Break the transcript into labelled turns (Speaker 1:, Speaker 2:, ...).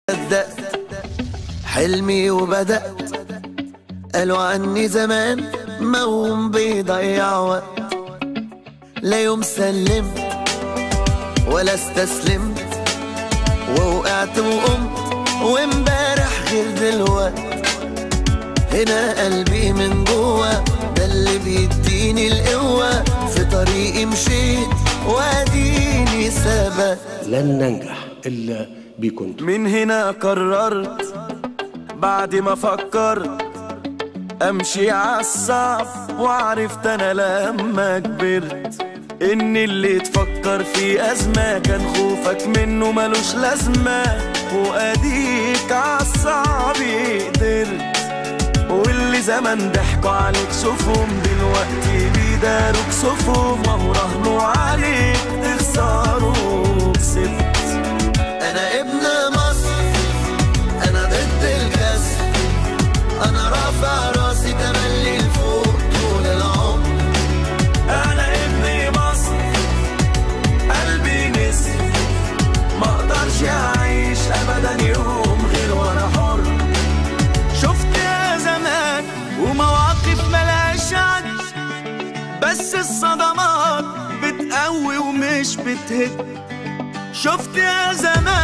Speaker 1: صدقت حلمي وبدأت قالوا عني زمان موهوم بيضيع وقت لا يوم سلمت ولا استسلمت ووقعت وقمت وامبارح غير دلوقت هنا قلبي من جوا ده اللي بيديني القوة في طريقي مشيت واديني ثبت
Speaker 2: لن ننجح إلا بكنتم
Speaker 1: من هنا قررت بعد ما فكرت امشي عالصعب وعرفت انا لما كبرت ان اللي تفكر في ازمة كان خوفك منه ملوش لازمة واديك عالصعب قدرت واللي زمان ضحكوا عليك شوفهم دلوقتي بيداروا كسوفهم وهو راهنوا عليك تخسروا كسبت انا ابن مصر انا ضد الكسر انا رافع راسي تملي لفوق طول العمر انا ابن مصر قلبي نسر ما اقدرش اعيش ابدا يوم غير وانا حر شفت يا زمان ومواقف ملهاش عد بس الصدمات بتقوي ومش بتهد شفت يا زمان